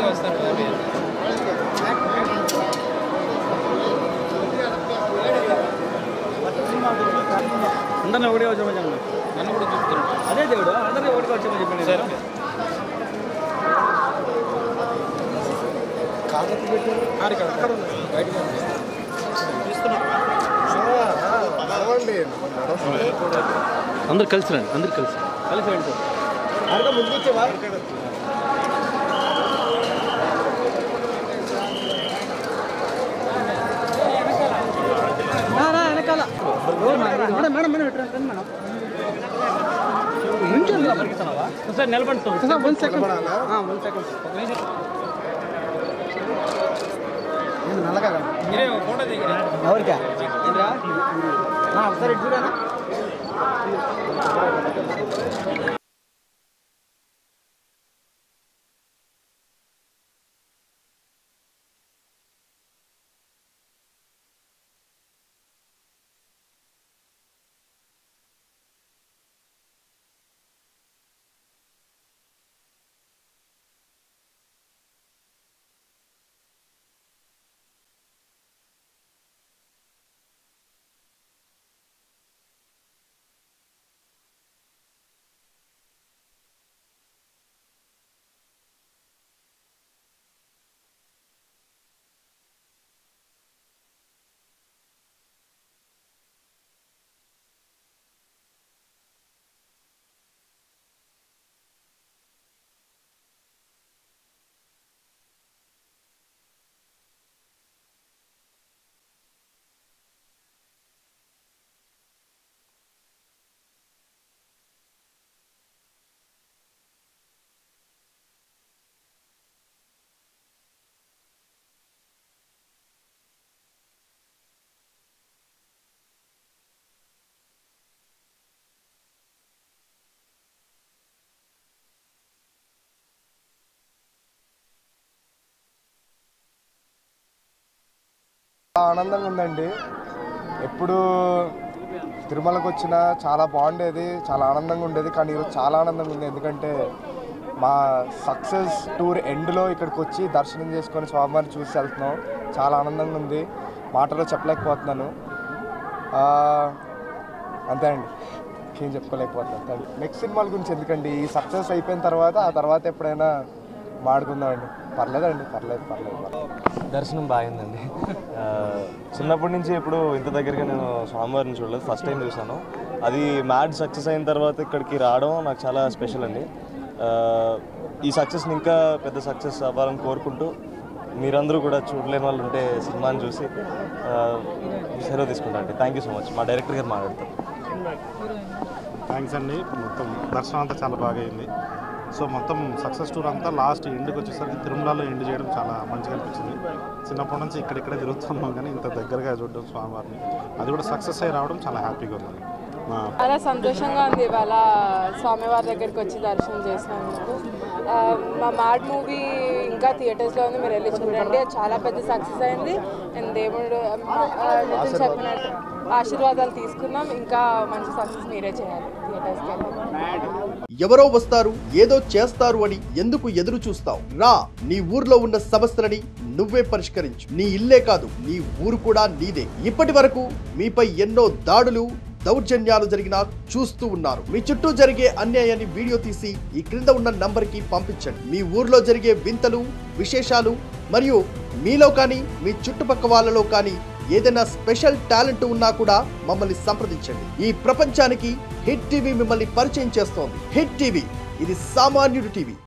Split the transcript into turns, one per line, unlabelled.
హ్యాపీగా వస్తారు హ్యాపీ
అందరిని ఒకటే వచ్చామని చెప్పండి
నన్ను కూడా చూపుతున్నాడు
అదే దేవుడు అందరినీ ఒకటిగా వచ్చామని చెప్పండి
సరే ఆరు ఇక్కడ అక్కడ ఉంది. బయటికి ఉంది.
అందరు కలిసి రండి అందరు కలిసి కలిసి రండి సార్ వెనకాల మేడం మేడం మేడం ఎట్లా రండి మేడం నుంచోండి ఇలా పరిగెత్తున్నావా సార్ నిలబడి sir one second one second
మీరే ఒక ఫోటో దిగిరా
ఎవరికా ఏంద్రా ఒకసారి ఇటు చూడనా
చాలా ఆనందంగా ఉందండి ఎప్పుడు తిరుమలకు వచ్చినా చాలా బాగుండేది చాలా ఆనందంగా ఉండేది కానీ ఈరోజు చాలా ఆనందంగా ఉంది ఎందుకంటే మా సక్సెస్ టూర్ ఎండ్లో ఇక్కడికి వచ్చి దర్శనం చేసుకొని స్వామివారిని చూసి వెళ్తున్నాం చాలా ఆనందంగా ఉంది మాటలో చెప్పలేకపోతున్నాను ఆ, అంతే అండి ఏం చెప్పుకోలేకపోతున్నాను నెక్స్ట్ సినిమాల గురించి ఎందుకండి ఈ సక్సెస్ అయిపోయిన తర్వాత ఆ తర్వాత ఎప్పుడైనా మాడుకుందామండి పర్లేదండి పర్లేదు పర్లేదు పర్లేదు
దర్శనం బాగుందండి ఆ, చిన్నప్పటి నుంచి ఎప్పుడు ఇంత దగ్గరగా నేను స్వామివారిని చూడలేదు ఫస్ట్ టైం చూశాను అది మ్యాడ్ సక్సెస్ అయిన తర్వాత ఇక్కడికి రావడం నాకు చాలా స్పెషల్ అండి ఆ, ఈ సక్సెస్ని ఇంకా పెద్ద సక్సెస్ అవ్వాలని కోరుకుంటూ మీరందరూ కూడా చూడలేని వాళ్ళు ఉంటే సినిమాని చూసి ఆ, సెలవు తీసుకుంటా అండి థ్యాంక్ యూ సో మచ్ మా డైరెక్టర్ గారు మాట్లాడతారు
థ్యాంక్స్ అండి మొత్తం దర్శనం అంతా చాలా బాగా అయింది సో మొత్తం సక్సెస్ టూర్ అంతా లాస్ట్ ఎండ్కి వచ్చేసరికి తిరుమలలో ఎండ్ చేయడం చాలా మంచిగా అనిపించింది చిన్నప్పటి నుంచి ఇక్కడిక్కడే తిరుగుతున్నాం కానీ ఇంత దగ్గరగా చూడడం స్వామివారిని అది కూడా సక్సెస్ అయ్యి రావడం చాలా హ్యాపీగా ఉంది మా
చాలా సంతోషంగా ఉంది ఇవాళ స్వామివారి దగ్గరికి వచ్చి దర్శనం చేసినందుకు ఆ, మా మ్యాడ్ మూవీ ఇంకా థియేటర్స్లో ఉంది మీరు వెళ్ళి చూడండి అది చాలా పెద్ద సక్సెస్ అయింది అండ్ దేవుడు ఆ, నితిన్ చెప్పినట్టు ఆశీర్వాదాలు తీసుకున్నాం ఇంకా మంచి సక్సెస్ మీరే చేయాలి థియేటర్స్కి వెళ్ళి
ఎవరో వస్తారు ఏదో చేస్తారు అని ఎందుకు ఎదురు చూస్తావు రా నీ ఊర్లో ఉన్న సమస్యలని నువ్వే పరిష్కరించు నీ ఇల్లే కాదు నీ ఊరు కూడా నీదే ఇప్పటి వరకు మీపై ఎన్నో దాడులు దౌర్జన్యాలు జరిగినా చూస్తూ ఉన్నారు మీ చుట్టూ జరిగే అన్యాయాన్ని వీడియో తీసి ఈ క్రింద ఉన్న నంబర్కి పంపించండి మీ ఊర్లో జరిగే వింతలు విశేషాలు మరియు మీలో కానీ మీ చుట్టుపక్క వాళ్ళలో కానీ ఏదైనా స్పెషల్ టాలెంట్ ఉన్నా కూడా మమ్మల్ని సంప్రదించండి ఈ ప్రపంచానికి హిట్ టీవీ మిమ్మల్ని పరిచయం చేస్తోంది హిట్ టీవీ ఇది సామాన్యుడి టీవీ